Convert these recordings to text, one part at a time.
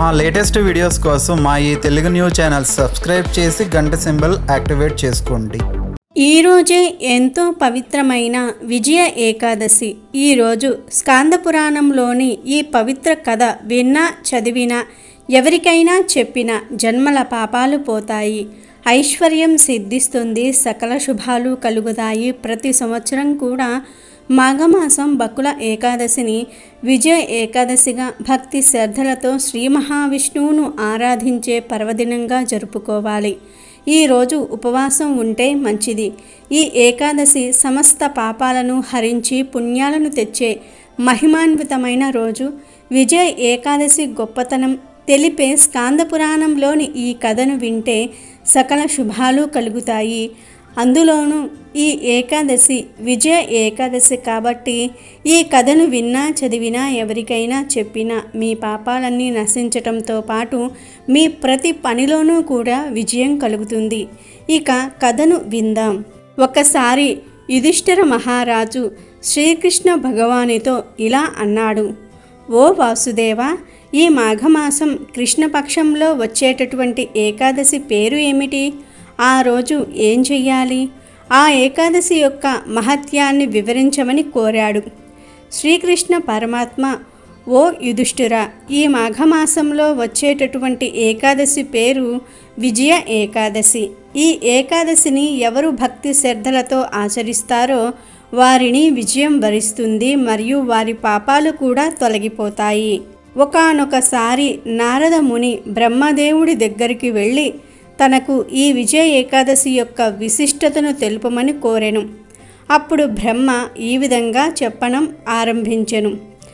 మా latest videos కోసం మా ఈ తెలుగు న్యూస్ ఛానల్ సబ్స్క్రైబ్ చేసి గంట సింబల్ యాక్టివేట్ చేసుకోండి ఈరోజే ఎంతో పవిత్రమైన విజయ ఏకాదశి ఈరోజు స్కాంద పురాణంలోని ఈ పవిత్ర కథ విన్నా చదివినా ఎవరికైనా చెప్పినా జన్మల పాపాలు పోతాయి ఐశ్వర్యం సిద్ధిస్తుంది సకల శుభాలు కలుగుతాయి ప్రతి సంవత్సరం కూడా మాఘమాసం బకుల ఏకాదశిని విజయ ఏకాదశిగా భక్తి శ్రద్ధలతో శ్రీ మహావిష్ణువును ఆరాధించే పర్వదినంగా జరుపుకోవాలి ఈరోజు ఉపవాసం ఉంటే మంచిది ఈ ఏకాదశి సమస్త పాపాలను హరించి పుణ్యాలను తెచ్చే మహిమాన్వితమైన రోజు విజయ ఏకాదశి గొప్పతనం తెలిపే స్కాంద పురాణంలోని ఈ కథను వింటే సకల శుభాలు కలుగుతాయి అందులోనూ ఈ ఏకాదశి విజయ ఏకాదశి కాబట్టి ఈ కథను విన్నా చదివినా ఎవరికైనా చెప్పినా మీ పాపాలన్నీ నశించటంతో పాటు మీ ప్రతి పనిలోనూ కూడా విజయం కలుగుతుంది ఇక కథను విందాం ఒకసారి యుధిష్ఠిర మహారాజు శ్రీకృష్ణ భగవానితో ఇలా అన్నాడు ఓ వాసుదేవ ఈ మాఘమాసం కృష్ణపక్షంలో వచ్చేటటువంటి ఏకాదశి పేరు ఏమిటి ఆ రోజు ఏం చెయ్యాలి ఆ ఏకాదశి యొక్క మహత్యాన్ని వివరించమని కోరాడు శ్రీకృష్ణ పరమాత్మ ఓ యుధిష్ఠిర ఈ మాఘమాసంలో వచ్చేటటువంటి ఏకాదశి పేరు విజయ ఏకాదశి ఈ ఏకాదశిని ఎవరు భక్తి శ్రద్ధలతో ఆచరిస్తారో వారిని విజయం వరిస్తుంది మరియు వారి పాపాలు కూడా తొలగిపోతాయి ఒకానొకసారి నారద ముని బ్రహ్మదేవుడి దగ్గరికి వెళ్ళి తనకు ఈ విజయ ఏకాదశి యొక్క విశిష్టతను తెలుపమని కోరెను అప్పుడు బ్రహ్మ ఈ విధంగా చెప్పడం ఆరంభించెను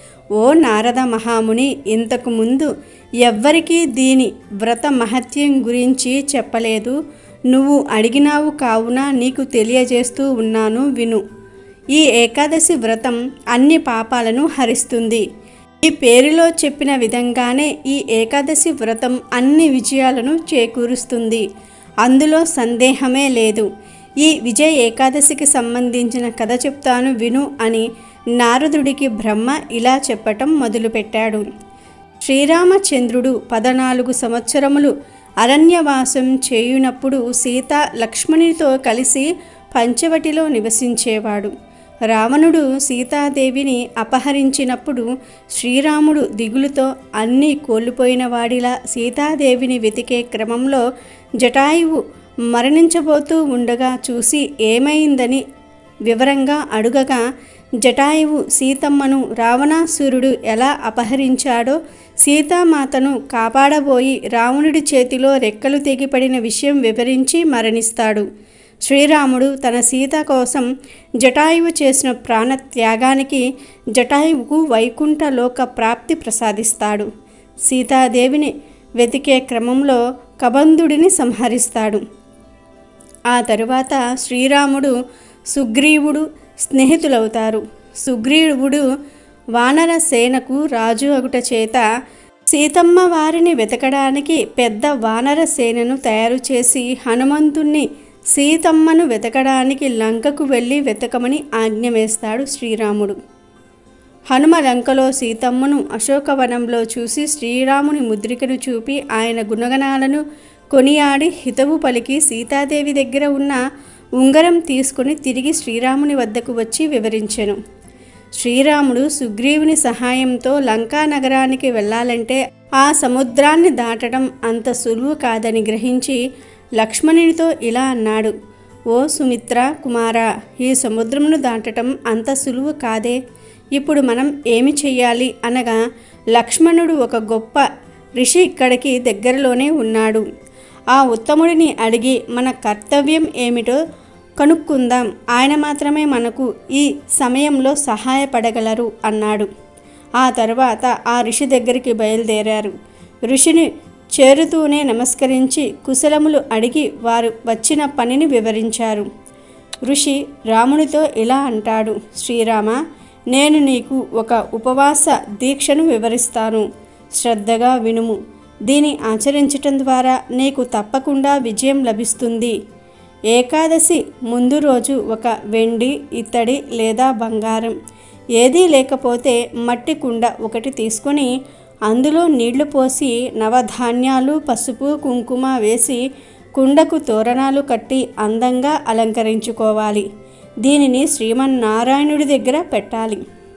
ఓ నారద మహాముని ఇంతకు ముందు ఎవ్వరికీ దీని వ్రత మహత్యం గురించి చెప్పలేదు నువ్వు అడిగినావు కావున నీకు తెలియజేస్తూ ఉన్నాను విను ఈ ఏకాదశి వ్రతం అన్ని పాపాలను హరిస్తుంది ఈ పేరులో చెప్పిన విధంగానే ఈ ఏకాదశి వ్రతం అన్ని విజయాలను చేకూరుస్తుంది అందులో సందేహమే లేదు ఈ విజయ ఏకాదశికి సంబంధించిన కథ చెప్తాను విను అని నారదుడికి బ్రహ్మ ఇలా చెప్పటం మొదలుపెట్టాడు శ్రీరామచంద్రుడు పదనాలుగు సంవత్సరములు అరణ్యవాసం చేయునప్పుడు సీత లక్ష్మణునితో కలిసి పంచవటిలో నివసించేవాడు రావణుడు సీతాదేవిని అపహరించినప్పుడు శ్రీరాముడు దిగులుతో అన్నీ కోల్పోయిన వాడిలా సీతాదేవిని వెతికే క్రమంలో జటాయువు మరణించబోతూ ఉండగా చూసి ఏమైందని వివరంగా అడుగగా జటాయువు సీతమ్మను రావణాసురుడు ఎలా అపహరించాడో సీతామాతను కాపాడబోయి రావణుడి చేతిలో రెక్కలు తెగిపడిన విషయం వివరించి మరణిస్తాడు శ్రీరాముడు తన సీత కోసం జటాయువు చేసిన ప్రాణ త్యాగానికి జటాయువుకు వైకుంఠ లోక ప్రాప్తి ప్రసాదిస్తాడు సీతాదేవిని వెతికే క్రమంలో కబంధుడిని సంహరిస్తాడు ఆ తరువాత శ్రీరాముడు సుగ్రీవుడు స్నేహితులవుతారు సుగ్రీవుడు వానర సేనకు రాజు అగుట చేత సీతమ్మ వారిని వెతకడానికి పెద్ద వానర సేనను తయారు చేసి హనుమంతుణ్ణి సీతమ్మను వెతకడానికి లంకకు వెళ్ళి వెతకమని ఆజ్ఞ వేస్తాడు శ్రీరాముడు హనుమ లంకలో సీతమ్మను అశోకవనంలో చూసి శ్రీరాముని ముద్రికను చూపి ఆయన గుణగణాలను కొనియాడి హితవు పలికి సీతాదేవి దగ్గర ఉన్న ఉంగరం తీసుకుని తిరిగి శ్రీరాముని వద్దకు వచ్చి వివరించెను శ్రీరాముడు సుగ్రీవుని సహాయంతో లంకా నగరానికి వెళ్ళాలంటే ఆ సముద్రాన్ని దాటడం అంత సులువు కాదని గ్రహించి లక్ష్మణునితో ఇలా అన్నాడు ఓ సుమిత్ర కుమారా ఈ సముద్రమును దాటటం అంత సులువు కాదే ఇప్పుడు మనం ఏమి చెయ్యాలి అనగా లక్ష్మణుడు ఒక గొప్ప ఋషి ఇక్కడికి దగ్గరలోనే ఉన్నాడు ఆ ఉత్తముడిని అడిగి మన కర్తవ్యం ఏమిటో కనుక్కుందాం ఆయన మాత్రమే మనకు ఈ సమయంలో సహాయపడగలరు అన్నాడు ఆ తర్వాత ఆ ఋషి దగ్గరికి బయలుదేరారు ఋషిని చేరుతూనే నమస్కరించి కుశలములు అడిగి వారు వచ్చిన పనిని వివరించారు ఋషి రామునితో ఇలా అంటాడు శ్రీరామ నేను నీకు ఒక ఉపవాస దీక్షను వివరిస్తాను శ్రద్ధగా వినుము దీని ఆచరించటం ద్వారా నీకు తప్పకుండా విజయం లభిస్తుంది ఏకాదశి ముందు రోజు ఒక వెండి ఇత్తడి లేదా బంగారం ఏదీ లేకపోతే మట్టి కుండ ఒకటి తీసుకొని అందులో నీళ్లు పోసి నవధాన్యాలు పసుపు కుంకుమ వేసి కుండకు తోరణాలు కట్టి అందంగా అలంకరించుకోవాలి దీనిని శ్రీమన్నారాయణుడి దగ్గర పెట్టాలి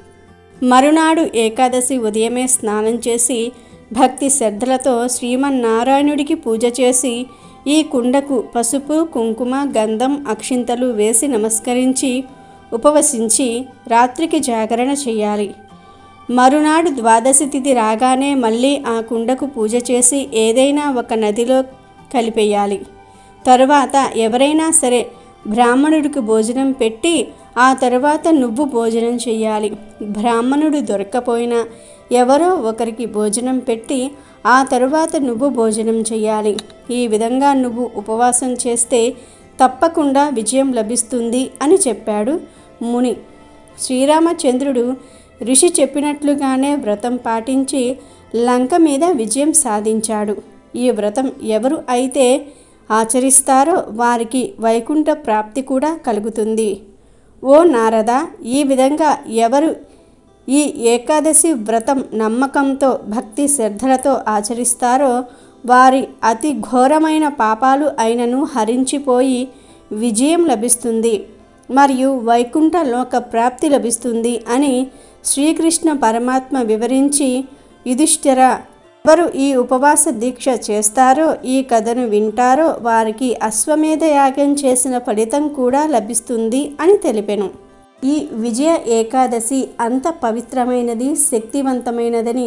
మరునాడు ఏకాదశి ఉదయమే స్నానం చేసి భక్తి శ్రద్ధలతో శ్రీమన్నారాయణుడికి పూజ చేసి ఈ కుండకు పసుపు కుంకుమ గంధం అక్షింతలు వేసి నమస్కరించి ఉపవసించి రాత్రికి జాగరణ చేయాలి మరునాడు ద్వాదశి తిథి రాగానే మళ్ళీ ఆ కుండకు పూజ చేసి ఏదైనా ఒక నదిలో కలిపేయాలి తరువాత ఎవరైనా సరే బ్రాహ్మణుడికి భోజనం పెట్టి ఆ తరువాత నువ్వు భోజనం చేయాలి బ్రాహ్మణుడు దొరక్కపోయినా ఎవరో ఒకరికి భోజనం పెట్టి ఆ తరువాత నువ్వు భోజనం చేయాలి ఈ విధంగా నువ్వు ఉపవాసం చేస్తే తప్పకుండా విజయం లభిస్తుంది అని చెప్పాడు ముని శ్రీరామచంద్రుడు ఋషి చెప్పినట్లుగానే వ్రతం పాటించి లంక మీద విజయం సాధించాడు ఈ వ్రతం ఎవరు అయితే ఆచరిస్తారో వారికి వైకుంఠ ప్రాప్తి కూడా కలుగుతుంది ఓ నారద ఈ విధంగా ఎవరు ఈ ఏకాదశి వ్రతం నమ్మకంతో భక్తి శ్రద్ధలతో ఆచరిస్తారో వారి అతి ఘోరమైన పాపాలు అయినను హరించిపోయి విజయం లభిస్తుంది మరియు వైకుంఠ లోక ప్రాప్తి లభిస్తుంది అని శ్రీకృష్ణ పరమాత్మ వివరించి యుధిష్ఠిర ఎవరు ఈ ఉపవాస దీక్ష చేస్తారో ఈ కథను వింటారో వారికి అశ్వమేధ యాగం చేసిన ఫలితం కూడా లభిస్తుంది అని తెలిపెను ఈ విజయ ఏకాదశి అంత పవిత్రమైనది శక్తివంతమైనదని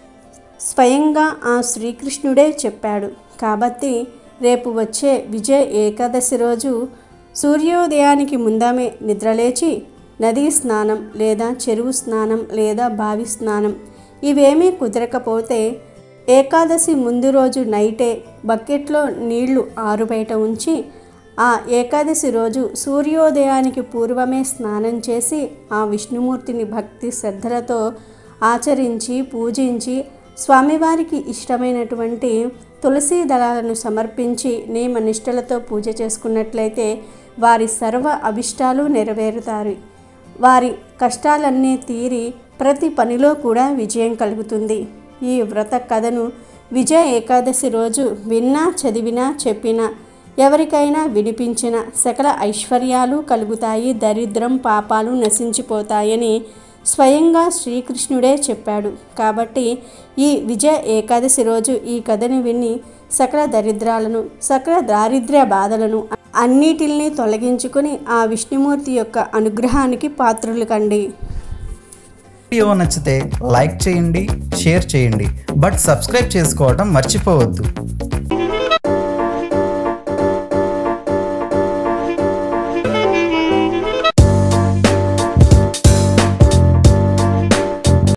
స్వయంగా ఆ శ్రీకృష్ణుడే చెప్పాడు కాబట్టి రేపు వచ్చే విజయ ఏకాదశి రోజు సూర్యోదయానికి ముందమే నిద్రలేచి నదీ స్నానం లేదా చెరువు స్నానం లేదా బావి స్నానం ఇవేమీ కుదరకపోతే ఏకాదశి ముందు రోజు నైటే బకెట్లో నీళ్లు ఆరుబయట ఉంచి ఆ ఏకాదశి రోజు సూర్యోదయానికి పూర్వమే స్నానం చేసి ఆ విష్ణుమూర్తిని భక్తి శ్రద్ధలతో ఆచరించి పూజించి స్వామివారికి ఇష్టమైనటువంటి తులసి దళాలను సమర్పించి నియమ నిష్టలతో పూజ చేసుకున్నట్లయితే వారి సర్వ అభిష్టాలు నెరవేరుతారు వారి కష్టాలన్నీ తీరి ప్రతి పనిలో కూడా విజయం కలుగుతుంది ఈ వ్రత కథను విజయ ఏకాదశి రోజు విన్నా చదివినా చెప్పినా ఎవరికైనా వినిపించిన సకల ఐశ్వర్యాలు కలుగుతాయి దరిద్రం పాపాలు నశించిపోతాయని స్వయంగా శ్రీకృష్ణుడే చెప్పాడు కాబట్టి ఈ విజయ ఏకాదశి రోజు ఈ కథను విని సకల దరిద్రాలను సకల దారిద్ర్య బాధలను అన్నిటిల్ని తొలగించుకుని ఆ విష్ణుమూర్తి యొక్క అనుగ్రహానికి పాత్రులు కండి వీడియో నచ్చితే లైక్ చేయండి షేర్ చేయండి బట్ సబ్స్క్రైబ్ చేసుకోవడం మర్చిపోవద్దు